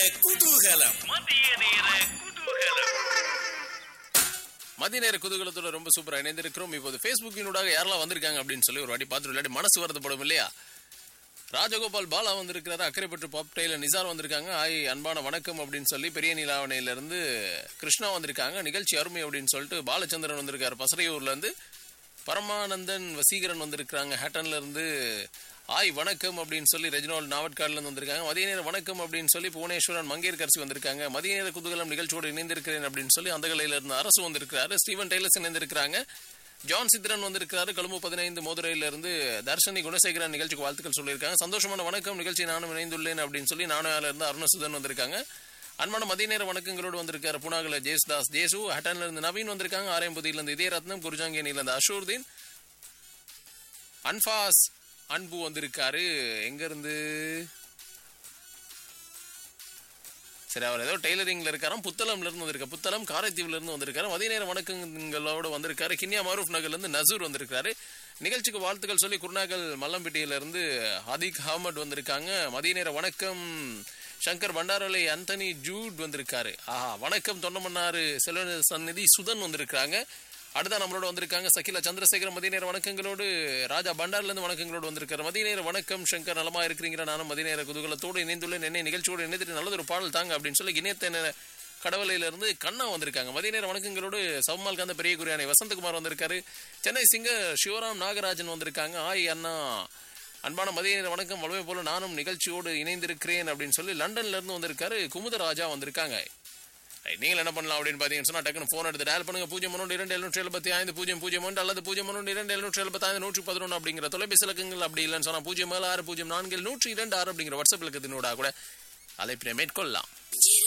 குதூகலம் மதிய நேர குதூகலம் மதிய நேர குதூகலத்தோட ரொம்ப சூப்பரா இணைந்திருக்கிறோம் இப்போது ஃபேஸ்புக்கினூடாக யாரெல்லாம் வந்திருக்காங்க அப்படின்னு சொல்லி ஒரு வாட்டி பார்த்துட்டு இல்லாட்டி மனசு வருத்தப்படும் இல்லையா ராஜகோபால் பாலா வந்திருக்கிறாரு அக்கரைப்பட்டு பாப் டெய்லர் நிசார் வந்திருக்காங்க ஆய் அன்பான வணக்கம் அப்படின்னு சொல்லி பெரிய நீலாவணையில இருந்து கிருஷ்ணா வந்திருக்காங்க நிகழ்ச்சி அருமை அப்படின்னு சொல்லிட்டு பாலச்சந்திரன் வந்திருக்காரு பசறையூர்ல இருந்து பரமானந்தன் வசீகரன் வந்திருக்காங்க ஹேட்டன்ல இருந்து ஆய் வணக்கம் அப்படின்னு சொல்லி ரெஜினால்ட் நாவட்காடுல இருந்து வந்திருக்காங்க மதிய நேர வணக்கம் அப்படின்னு சொல்லி புவனேஸ்வரன் மங்கேற்கரசி வந்திருக்காங்க மதிய நேர குதூகலம் நிகழ்ச்சியோடு இணைந்திருக்கிறேன் அப்படின்னு சொல்லி அந்த கலையில இருந்து அரசு வந்திருக்கிறாரு ஸ்டீவன் டெய்லர்ஸ் இணைந்திருக்கிறாங்க ஜான் சித்ரன் வந்திருக்கிறாரு கொழும்பு பதினைந்து மதுரையில இருந்து தர்ஷனி குணசேகரன் நிகழ்ச்சிக்கு வாழ்த்துக்கள் சொல்லியிருக்காங்க சந்தோஷமான வணக்கம் நிகழ்ச்சி நானும் இணைந்துள்ளேன் அப்படின்னு சொல்லி நானும் இருந்து அருணசுதன் வந்திருக்காங்க அன்பான மதிய நேர வணக்கங்களோடு வந்திருக்காரு புனாகல ஜேஸ்தாஸ் ஜேசு ஹட்டன்ல இருந்து நவீன் வந்திருக்காங்க ஆரையம்பதியில இருந்து இதயரத்னம் குருஜாங்கியனில இருந்து அஷூர்தீன் அன்பாஸ் அன்பு வந்திருக்காரு எங்க இருந்து சரி அவர் ஏதோ டெய்லரிங்ல இருக்காராம் புத்தளம்ல இருந்து வந்திருக்காரு புத்தளம் காரைத்தீவுல இருந்து வந்திருக்காரு மதிய நேர வணக்கங்களோட வந்திருக்காரு கிண்ணியா மாரூஃப் நகர்ல இருந்து நசூர் வந்திருக்காரு நிகழ்ச்சிக்கு வாழ்த்துக்கள் சொல்லி குருநாகல் மல்லம்பட்டியில இருந்து ஹதீக் அஹமட் வந்திருக்காங்க மதிய நேர வணக்கம் சங்கர் பண்டாரலை அந்தனி ஜூட் வந்திருக்காரு ஆஹா வணக்கம் தொண்டமன்னாறு செல்வ சந்நிதி சுதன் வந்திருக்காங்க அடுத்த நம்மளோட வந்திருக்காங்க சகிலா சந்திரசேகர் மதிய நேர வணக்கங்களோடு ராஜா பண்டார்ல இருந்து வணக்கங்களோடு வந்திருக்காரு மதிய நேர வணக்கம் சங்கர் நலமா இருக்கிறீங்களா நானும் மதிய நேர குதூகலத்தோடு இணைந்துள்ளேன் என்னை நிகழ்ச்சியோடு இணைந்துட்டு நல்லது ஒரு பாடல் தாங்க அப்படின்னு சொல்லி இணையத்த கடவுளையில இருந்து கண்ணா வந்திருக்காங்க மதிய நேர வணக்கங்களோடு சவுமால் காந்த பெரிய குரியானை வசந்தகுமார் வந்திருக்காரு சென்னை சிங்கர் சிவராம் நாகராஜன் வந்திருக்காங்க ஆய் அண்ணா அன்பான மதிய நேர வணக்கம் வலுவை போல நானும் நிகழ்ச்சியோடு இணைந்திருக்கிறேன் அப்படின்னு சொல்லி லண்டன்ல இருந்து வந்திருக்காரு குமுதராஜா வந்திருக்காங்க Right, நீங்கள் என்ன பண்ணலாம் அப்படின்னு பார்த்தீங்கன்னு சொன்னா டக்குனு ஃபோன் எடுத்து டயல் பண்ணுங்க பூஜ்ஜியம் ஒன்று இரண்டு எழுநூற்றி எழுபத்தி ஐந்து பூஜ்ஜியம் பூஜ்ஜியம் ஒன்று அல்லது பூஜ்ஜியம் ஒன்று இரண்டு எழுநூற்றி எழுபத்தி ஐந்து நூற்றி பதினொன்று அப்படிங்கிற தொலைபேசி இலக்கங்கள் அப்படி இல்லைன்னு சொன்னா பூஜ்ஜியம் ஏழு ஆறு பூஜ்ஜியம் நான்கு நூற்றி இரண்டு ஆறு அப்படிங்கிற வாட்ஸ்அப் இலக்கத்தினோட கூட அழைப்பினை மேற்கொள்ளலாம் இரு